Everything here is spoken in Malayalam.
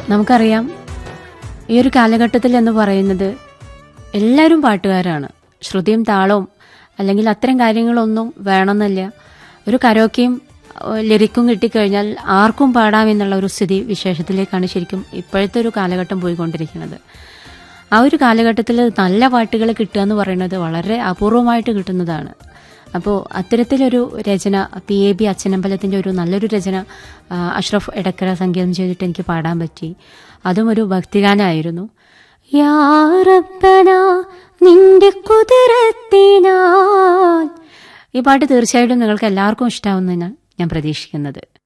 നമുക്കറിയാം ഈ ഒരു കാലഘട്ടത്തിൽ എന്ന് പറയുന്നത് എല്ലാവരും പാട്ടുകാരാണ് ശ്രുതിയും താളവും അല്ലെങ്കിൽ അത്തരം കാര്യങ്ങളൊന്നും വേണമെന്നില്ല ഒരു കരോക്കയും ഏഹ്, ലിറിക്കും കിട്ടിക്കഴിഞ്ഞാൽ ആർക്കും പാടാം എന്നുള്ള ഒരു സ്ഥിതി വിശേഷത്തിലേക്കാണ് ശരിക്കും ഇപ്പോഴത്തെ ഒരു കാലഘട്ടം പോയിക്കൊണ്ടിരിക്കുന്നത് ആ ഒരു കാലഘട്ടത്തിൽ നല്ല പാട്ടുകൾ കിട്ടുക എന്ന് പറയുന്നത് വളരെ അപൂർവമായിട്ട് കിട്ടുന്നതാണ് അപ്പോൾ അത്തരത്തിലൊരു രചന പി എ ബി അച്ഛനമ്പലത്തിൻ്റെ ഒരു നല്ലൊരു രചന ആ, അഷ്റഫ് എടക്കര സംഗീതം ചെയ്തിട്ട് എനിക്ക് പാടാൻ പറ്റി അതും ഒരു ഭക്തിഗാനമായിരുന്നു യാ റബ്ബന നിന്റെ കുതിരത്തിനാൽ ഈ പാട്ട് തീർച്ചയായിട്ടും നിങ്ങൾക്ക് എല്ലാവർക്കും ഇഷ്ടാവുമെന്നാണ് ഞാൻ പ്രതീക്ഷിക്കുന്നത്